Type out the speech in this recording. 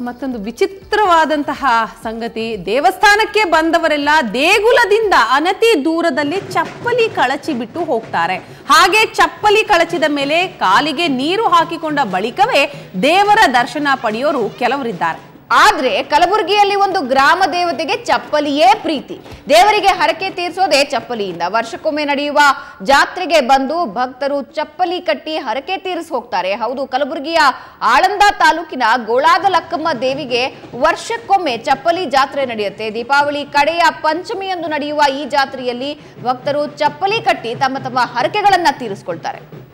ಮತ್ತೊಂದು ವಿಚಿತ್ರವಾದಂತಹ ಸಂಗತಿ ದೇವಸ್ಥಾನಕ್ಕೆ ಬಂದವರೆಲ್ಲ ದೇಗುಲದಿಂದ ಅನತಿ ದೂರದಲ್ಲಿ ಚಪ್ಪಲಿ ಕಳಚಿ ಬಿಟ್ಟು ಹೋಗ್ತಾರೆ ಹಾಗೆ ಚಪ್ಪಲಿ ಕಳಚಿದ ಮೇಲೆ ಕಾಲಿಗೆ ನೀರು ಹಾಕಿಕೊಂಡ ಬಳಿಕವೇ ದೇವರ ದರ್ಶನ ಪಡೆಯೋರು ಕೆಲವರಿದ್ದಾರೆ ಆದ್ರೆ ಕಲಬುರಗಿಯಲ್ಲಿ ಒಂದು ಗ್ರಾಮ ದೇವತೆಗೆ ಚಪ್ಪಲಿಯೇ ಪ್ರೀತಿ ದೇವರಿಗೆ ಹರಕೆ ತೀರಿಸೋದೇ ಚಪ್ಪಲಿಯಿಂದ ವರ್ಷಕ್ಕೊಮ್ಮೆ ನಡೆಯುವ ಜಾತ್ರೆಗೆ ಬಂದು ಭಕ್ತರು ಚಪ್ಪಲಿ ಕಟ್ಟಿ ಹರಕೆ ತೀರಿಸಿ ಹೋಗ್ತಾರೆ ಹೌದು ಕಲಬುರಗಿಯ ಆಳಂದ ತಾಲೂಕಿನ ಗೋಳಾದ ಲಕ್ಕಮ್ಮ ದೇವಿಗೆ ವರ್ಷಕ್ಕೊಮ್ಮೆ ಚಪ್ಪಲಿ ಜಾತ್ರೆ ನಡೆಯುತ್ತೆ ದೀಪಾವಳಿ ಕಡೆಯ ಪಂಚಮಿಯಂದು ನಡೆಯುವ ಈ ಜಾತ್ರೆಯಲ್ಲಿ ಭಕ್ತರು ಚಪ್ಪಲಿ ಕಟ್ಟಿ ತಮ್ಮ ತಮ್ಮ ಹರಕೆಗಳನ್ನ ತೀರಿಸ್ಕೊಳ್ತಾರೆ